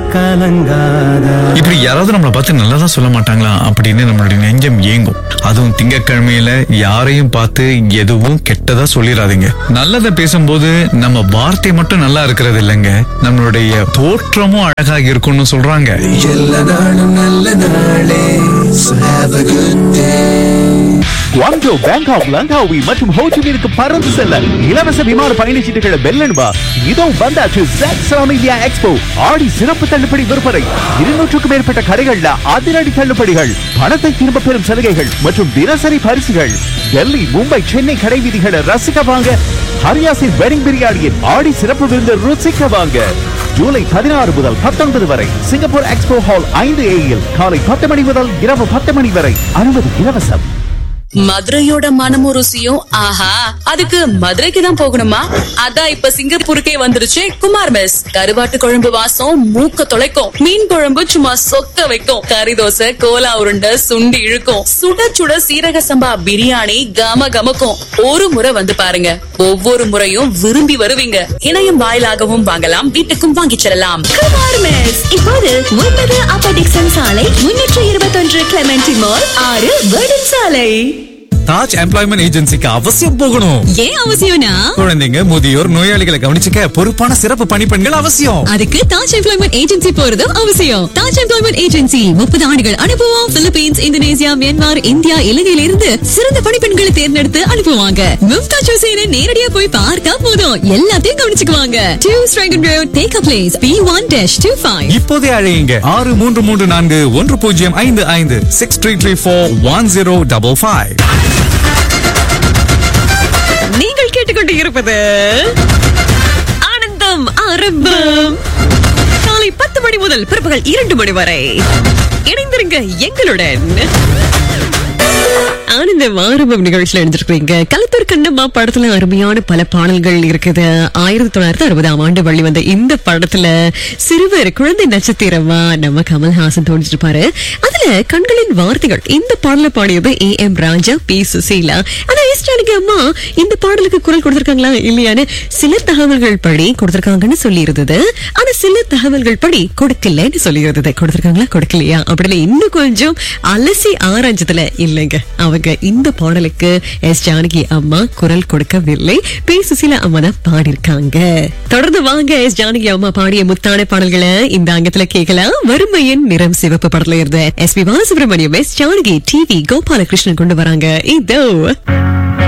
கலங்காத இப்படி யாராவது நம்மளை பார்த்து நல்லதா சொல்ல மாட்டாங்களா அப்படின்னு நம்மளுடைய நெஞ்சம் ஏங்கும் அதுவும் திங்கட்கிழமையில யாரையும் பார்த்து எதுவும் கெட்டதா சொல்லிடாதீங்க நல்லதை பேசும்போது நம்ம வார்த்தை மட்டும் நல்லா இருக்கிறது இல்லைங்க நம்மளுடைய தோற்றமும் அழகா இருக்கும்னு சொல்றாங்க எல்லா நாளும் நல்ல நாளே So have a good day Guangdong Bangkok Langkawi மற்றும் ஹோச்சிமினுக்கு பறந்து செல்ல இலவச விமான பயணச்சீட்டுகளை வெல்லணுமா இதோ வந்தாச்சு ஜாக்ஸ்ராம் இந்தியா எக்ஸ்போ ஆடி சிறப்பு தள்ளுபடி விற்பனை இருநூற்றுக்கும் மேற்பட்ட கடைகள்ல அதிரடி தள்ளுபடிகள் பணத்தை திரும்ப பெறும் சலுகைகள் மற்றும் தினசரி பரிசுகள் டெல்லி மும்பை சென்னை கடை வீதிகளை ரசிக்க வாங்க ஹரியாசின் வெட்டிங் பிரியாணியின் ஆடி சிறப்பு விருந்து ருசிக்க வாங்க ஜூலை பதினாறு முதல் பத்தொன்பது வரை சிங்கப்பூர் எக்ஸ்போ ஹால் ஐந்து ஏயில் காலை பத்து மணி முதல் இரவு பத்து மணி வரை அனுமதி இலவசம் மதுரையோட மனமும் ருசியும் ஆஹா அதுக்கு மதுரைக்கு தான் போகணுமா அதான் இப்ப சிங்கப்பூருக்கே வந்துருச்சு குமார் மெஸ் கருவாட்டு குழம்பு வாசம் மூக்க தொலைக்கும் மீன் குழம்பு சும்மா சொக்க வைக்கும் கறி தோசை கோலா உருண்டை சுண்டி இழுக்கும் சுட சுட சீரக சம்பா பிரியாணி கம கமக்கும் ஒரு முறை வந்து பாருங்க ஒவ்வொரு முறையும் விரும்பி வருவீங்க இணையம் வாயிலாகவும் வாங்கலாம் வீட்டுக்கும் வாங்கிச் செல்லலாம் குமார் மெஸ் இப்போது ஒன்பது அப்ப டிக்சன் சாலை முன்னூற்று இருபத்தொன்று கிளமெண்டி மால் ஆறு வேர்டன் சாலை தாஜ் எம்ப்ளாய்மெண்ட் ஏஜென்சிக்கு அவசியம் போகணும் ஏன் அவசியம்னா குழந்தைங்க முதியோர் நோயாளிகளை கவனிச்சுக்க பொறுப்பான சிறப்பு பணிப்பெண்கள் அவசியம் அதுக்கு தாஜ் எம்ப்ளாய்மெண்ட் ஏஜென்சி போறதும் அவசியம் தாஜ் எம்ப்ளாய்மெண்ட் ஏஜென்சி முப்பது ஆண்டுகள் அனுபவம் பிலிப்பீன்ஸ் இந்தோனேசியா மியான்மர் இந்தியா இலங்கையில இருந்து சிறந்த பணிப்பெண்களை தேர்ந்தெடுத்து அனுப்புவாங்க மும்தாஜ் ஹுசேனை நேரடியா போய் பார்த்தா போதும் எல்லாத்தையும் கவனிச்சுக்குவாங்க two Strachan road take a place B one dash two five இப்போதே அழையுங்க ஆறு மூன்று மூன்று நான்கு ஒன்று பூஜ்ஜியம் ஐந்து ஐந்து six three three four one zero double five நீங்கள் கேட்டுக்கொண்டு இருப்பது ஆனந்தம் ஆரம்பம் காலை பத்து மணி முதல் பிற்பகல் இரண்டு மணி வரை இணைந்திருங்க எங்களுடன் ஆனந்தம் ஆரம்பம் நிகழ்ச்சியில எழுந்திருக்கீங்க கலத்தூர் கண்ணம்மா படத்துல அருமையான பல பாடல்கள் இருக்குது ஆயிரத்தி தொள்ளாயிரத்தி அறுபதாம் ஆண்டு வெளிவந்த இந்த படத்துல சிறுவர் குழந்தை நட்சத்திரமா நம்ம கமல்ஹாசன் தோன்றிருப்பாரு அதுல கண்களின் வார்த்தைகள் இந்த பாடல பாடியது A M Raja P Susheela ஆனா எஸ் ஜானகி அம்மா இந்த பாடலுக்கு குரல் கொடுத்திருக்காங்களா இல்லையான்னு சில தகவல்கள் படி கொடுத்திருக்காங்கன்னு சொல்லி இருந்தது ஆனா சில தகவல்கள் படி கொடுக்கலன்னு சொல்லி இருந்தது கொடுத்திருக்காங்களா கொடுக்கலையா அப்படின்னு இன்னும் கொஞ்சம் அலசி ஆராய்ஞ்சதுல இல்லைங்க அவங்க இந்த பாடலுக்கு எஸ் ஜானகி அம்மா குரல் கொடுக்கவில்லை பி சுசீலா அம்மா தான் பாடியிருக்காங்க தொடர்ந்து வாங்க எஸ் ஜானகி அம்மா பாடிய முத்தான பாடல்களை இந்த அங்கத்துல கேட்கலாம் வறுமையின் நிறம் சிவப்பு படத்துல இருந்த S P Balasubrahmanyam S Janaki T V Gopalakrishnan கொண்டு வராங்க இதோ